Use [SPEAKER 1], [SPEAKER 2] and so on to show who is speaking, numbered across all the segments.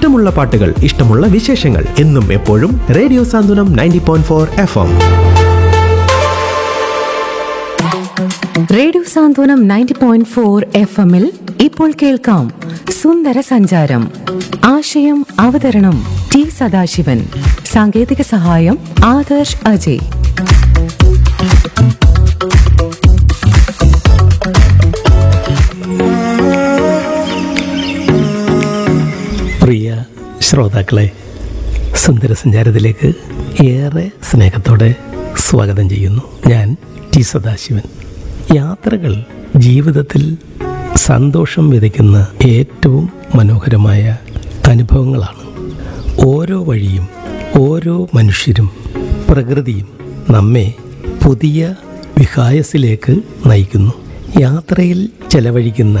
[SPEAKER 1] ഇഷ്ടമുള്ള പാട്ടുകൾ ഇഷ്ടമുള്ള വിശേഷങ്ങൾ എന്നും എപ്പോഴും radio Santhwanam ninety point four F M
[SPEAKER 2] radio Santhwanam ninety point four F എമ്മിൽ ഇപ്പോൾ കേൾക്കാം സുന്ദര സഞ്ചാരം ആശയം അവതരണം ടി സദാശിവൻ സാങ്കേതിക സഹായം ആദർശ് അജയ്
[SPEAKER 3] പ്രിയ ശ്രോതാക്കളെ സുന്ദര സഞ്ചാരത്തിലേക്ക് ഏറെ സ്നേഹത്തോടെ സ്വാഗതം ചെയ്യുന്നു ഞാൻ ടി സദാശിവൻ യാത്രകൾ ജീവിതത്തിൽ സന്തോഷം വിതയ്ക്കുന്ന ഏറ്റവും മനോഹരമായ അനുഭവങ്ങളാണ് ഓരോ വഴിയും ഓരോ മനുഷ്യരും പ്രകൃതിയും നമ്മെ പുതിയ വിഹായസിലേക്ക് നയിക്കുന്നു യാത്രയിൽ ചെലവഴിക്കുന്ന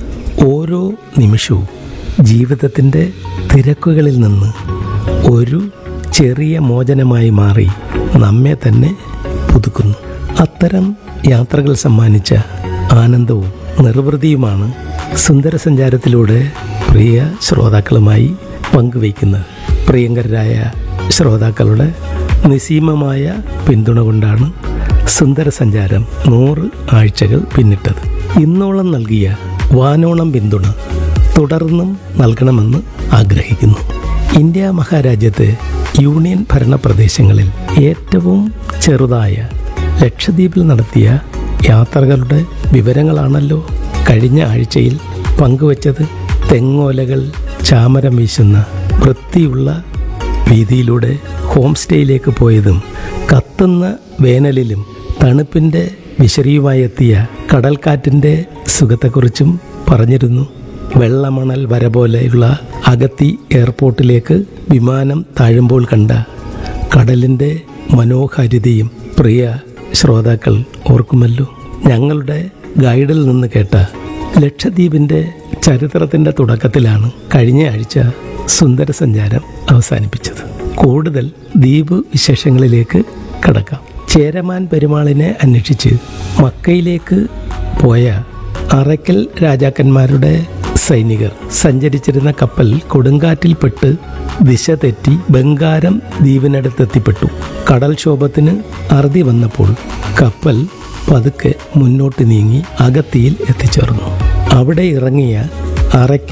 [SPEAKER 3] ഓരോ നിമിഷവും ജീവിതത്തിൻ്റെ തിരക്കുകളിൽ നിന്ന് ഒരു ചെറിയ മോചനമായി മാറി നമ്മെ തന്നെ പുതുക്കുന്നു അത്തരം യാത്രകൾ സമ്മാനിച്ച ആനന്ദവും നിർവൃതിയുമാണ് സുന്ദര സഞ്ചാരത്തിലൂടെ പ്രിയ ശ്രോതാക്കളുമായി പങ്കുവയ്ക്കുന്നത് പ്രിയങ്കരായ ശ്രോതാക്കളുടെ നിസീമമായ പിന്തുണ കൊണ്ടാണ് സുന്ദര സഞ്ചാരം നൂറ് ആഴ്ചകൾ പിന്നിട്ടത് ഇന്നോളം നൽകിയ വാനോളം പിന്തുണ തുടർന്നും നൽകണമെന്ന് ആഗ്രഹിക്കുന്നു ഇന്ത്യ മഹാരാജ്യത്തെ യൂണിയൻ ഭരണ പ്രദേശങ്ങളിൽ ഏറ്റവും ചെറുതായ ലക്ഷദ്വീപിൽ നടത്തിയ യാത്രകളുടെ വിവരങ്ങളാണല്ലോ കഴിഞ്ഞ ആഴ്ചയിൽ പങ്കുവച്ചത് തെങ്ങോലകൾ ചാമരം വീശുന്ന വൃത്തിയുള്ള വീതിയിലൂടെ ഹോം സ്റ്റേയിലേക്ക് പോയതും കത്തുന്ന വേനലിലും തണുപ്പിൻ്റെ വിശറിയുമായി എത്തിയ കടൽക്കാറ്റിൻ്റെ സുഖത്തെക്കുറിച്ചും പറഞ്ഞിരുന്നു വെള്ളമണൽ വര പോലെയുള്ള അഗത്തി എയർപോർട്ടിലേക്ക് വിമാനം താഴുമ്പോൾ കണ്ട കടലിൻ്റെ മനോഹാരിതയും പ്രിയ ശ്രോതാക്കൾ ഓർക്കുമല്ലോ ഞങ്ങളുടെ ഗൈഡിൽ നിന്ന് കേട്ട ലക്ഷദ്വീപിൻ്റെ ചരിത്രത്തിൻ്റെ തുടക്കത്തിലാണ് കഴിഞ്ഞ ആഴ്ച സുന്ദര സഞ്ചാരം അവസാനിപ്പിച്ചത് കൂടുതൽ ദ്വീപ് വിശേഷങ്ങളിലേക്ക് കടക്കാം ചേരമാൻ പെരുമാളിനെ അന്വേഷിച്ച് മക്കയിലേക്ക് പോയ അറയ്ക്കൽ രാജാക്കന്മാരുടെ സൈനികർ സഞ്ചരിച്ചിരുന്ന കപ്പൽ കൊടുങ്കാറ്റിൽപ്പെട്ട് ദിശ തെറ്റി ബംഗാരം ദ്വീപിനടുത്തെത്തിപ്പെട്ടു കടൽക്ഷോഭത്തിന് അറുതി വന്നപ്പോൾ കപ്പൽ പതുക്കെ മുന്നോട്ട് നീങ്ങി അഗത്തിയിൽ എത്തിച്ചേർന്നു അവിടെ ഇറങ്ങിയ അറയ്ക്കൽ